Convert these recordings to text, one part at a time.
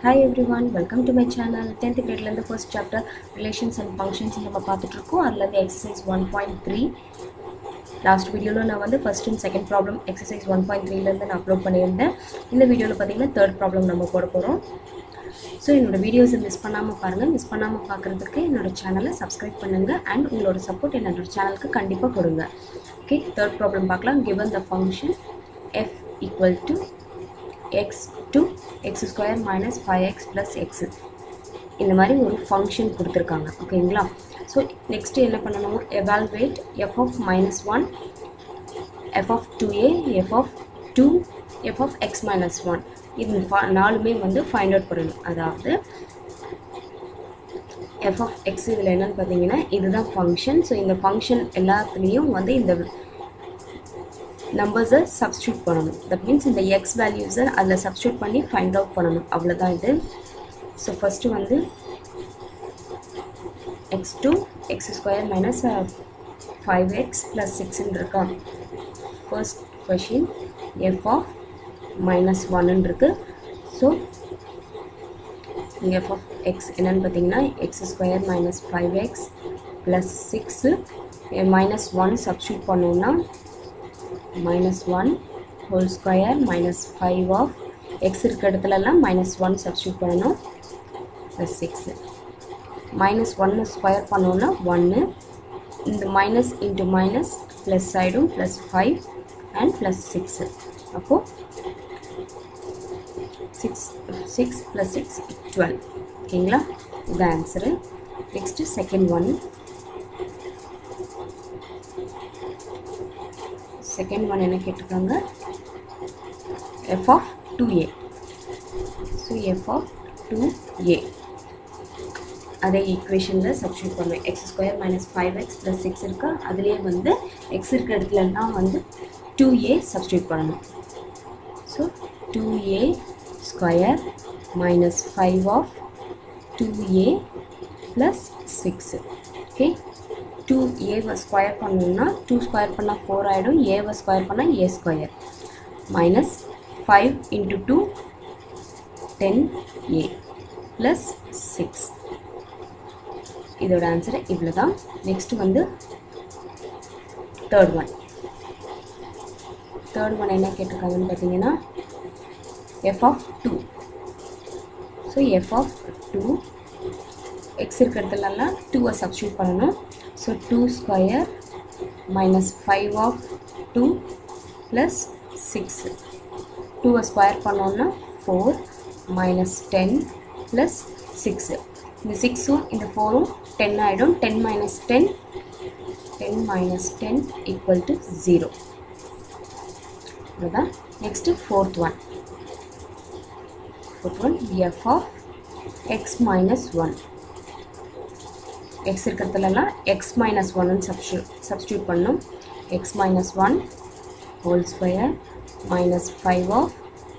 hi everyone welcome to my channel tenth கிரேட்லேருந்து first chapter relations and functions நம்ம பார்த்துட்ருக்கோம் அதுலேருந்து exercise one point three last வீடியோவில் நான் வந்து first and second problem exercise one point three நான் upload பண்ணியிருந்தேன் இந்த வீடியோவில் பார்த்தீங்கன்னா தேர்ட் ப்ராப்ளம் நம்ம போட போகிறோம் ஸோ என்னோட வீடியோஸை மிஸ் பண்ணாமல் பாருங்கள் மிஸ் பண்ணாமல் பார்க்குறதுக்கு என்னோட சேனலை சப்ஸ்கிரைப் பண்ணுங்கள் அண்ட் உங்களோட சப்போர்ட் என்னோட சேனலுக்கு கண்டிப்பாக கொடுங்க ஓகே தேர்ட் ப்ராப்ளம் பார்க்கலாம் given the function f equal to x to x square minus 5x plus x இந்த மாதிரி ஒரு ஃபங்க்ஷன் கொடுத்துருக்காங்க ஓகேங்களா ஸோ நெக்ஸ்ட் என்ன பண்ணணும் evaluate f of minus one f of two a f of two f of x minus one இது ஃபா- நாலுமே வந்து ஃபைண்ட் அவுட் பண்ணணும் அதாவது எஃப் ஆஃப் எக்ஸ் இதில் என்னன்னு பார்த்தீங்கன்னா இதுதான் ஃபங்க்ஷன் ஸோ இந்த ஃபங்க்ஷன் எல்லாத்துலேயும் வந்து இந்த நம்பர்ஸை சப்ஸ்டியூட் பண்ணணும் தட் மீன்ஸ் இந்த எக்ஸ் வேல்யூஸை அதில் சப்ஸ்டியூட் பண்ணி ஃபைண்ட் அவுட் பண்ணணும் அவ்வளோதான் இது ஸோ ஃபஸ்ட்டு வந்து x two x square minus five x plus சிக்ஸ்ன்னு இருக்கா first question f of minus ஒன்னு இருக்கு ஸோ இங்கே எஃப் ஆஃப் எக்ஸ் என்னன்னு பார்த்தீங்கன்னா x square minus five x plus six minus one substitute பண்ணோம்னா minus one whole square minus five of x இருக்க இடத்துலலாம் மைனஸ் ஒன் சப்ஸ்டியூட் பண்ணணும் ப்ளஸ் சிக்ஸு மைனஸ் ஒன்று ஸ்கொயர் பண்ணோன்னா ஒன்று இந்த மைனஸ் இன்ட்டு மைனஸ் ப்ளஸ் ஆகிடும் plus five and plus six அப்போது six six plus six twelve ஓகேங்களா இது answer next second one second one என்ன கேட்டிருக்காங்க f of two a so f of two a அதே ஈக்குவேஷனில் சப்ஸ்டியூட் பண்ணுவேன் x square minus five x plus six இருக்கா அதுலேயே வந்து எக்ஸ் இருக்க இடத்துலலாம் வந்து டூ ஏ சப்ஸ்டியூட் பண்ணணும் so two a square minus five of two a plus six okay two ஏவை ஸ்கொயர் பண்ணோம்னா டூ ஸ்கொயர் பண்ணால் ஃபோர் ஆகிடும் ஏவை ஸ்கொயர் பண்ணால் a square minus five into two ten a plus six இதோட answer இவ்வளோ தான் நெக்ஸ்ட் வந்து தேர்ட் ஒன் தேர்ட் ஒன் என்ன கேட்டிருக்காங்கன்னு பார்த்தீங்கன்னா f of two so f of two x இருக்க இடத்துலலாம் டூவை சப்ஸ்டியூட் பண்ணணும் so two square minus five of two plus six டூவை ஸ்கொயர் பண்ணோன்னா four minus ten plus six இந்த சிக்ஸும் இந்த ஃபோரும் டென் ஆகிடும் ten minus ten ten minus ten equal to zero இதுதான் next fourth one fourth one f of x minus one x இருக்கிறதுலலாம் x minus ஒன்னு சப்ஸ்டியூ சப்ஸ்டியூட் பண்ணும் x minus one whole square minus five of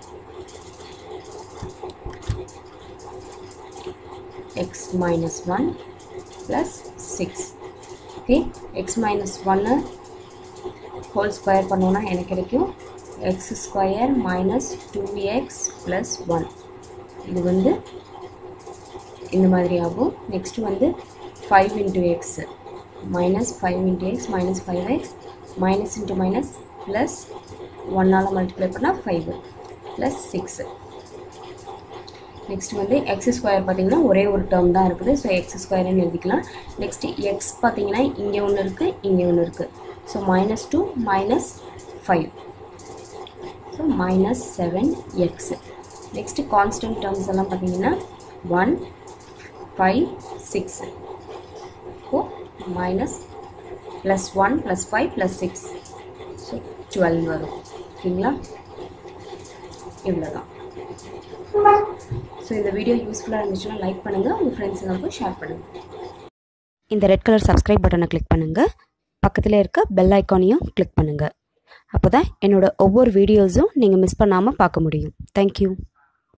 x minus one plus six okay x minus ஒன்று whole square பண்ணோன்னா எனக்கு கிடைக்கும் x square minus two x plus one இது வந்து இந்த மாதிரி ஆகும் நெக்ஸ்ட் வந்து five into x minus five into x minus five x minus into minus plus ஒன்னால் மல்டிப்ளை பண்ணால் ஃபைவ் ப்ளஸ் சிக்ஸு நெக்ஸ்ட் வந்து எக்ஸ் ஸ்கொயர் பார்த்தீங்கன்னா ஒரே ஒரு டேர்ம் தான் இருக்குது ஸோ எக்ஸ் ஸ்கொயர்னு எழுதிக்கலாம் நெக்ஸ்ட் எக்ஸ் பார்த்தீங்கன்னா இங்கே ஒன்று இருக்குது இங்கே ஒன்று இருக்குது so minus two minus five so minus seven x next constant terms எல்லாம் பார்த்தீங்கன்னா one five six oh minus plus one plus five plus six so twelve வரும் ஓகேங்களா இவ்வளோதான் ஸோ இந்த வீடியோ யூஸ்ஃபுல்லாக இருந்துச்சுன்னா லைக் பண்ணுங்கள் உங்கள் ஃப்ரெண்ட்ஸுங்களுக்கும் ஷேர் பண்ணுங்கள் இந்த ரெட் கலர் சப்ஸ்கிரைப் பட்டனை கிளிக் பண்ணுங்கள் பக்கத்தில் இருக்க பெல் ஐக்கானையும் கிளிக் பண்ணுங்கள் அப்போ தான் என்னோட ஒவ்வொரு வீடியோஸும் நீங்கள் மிஸ் பண்ணாமல் பார்க்க முடியும் தேங்க்யூ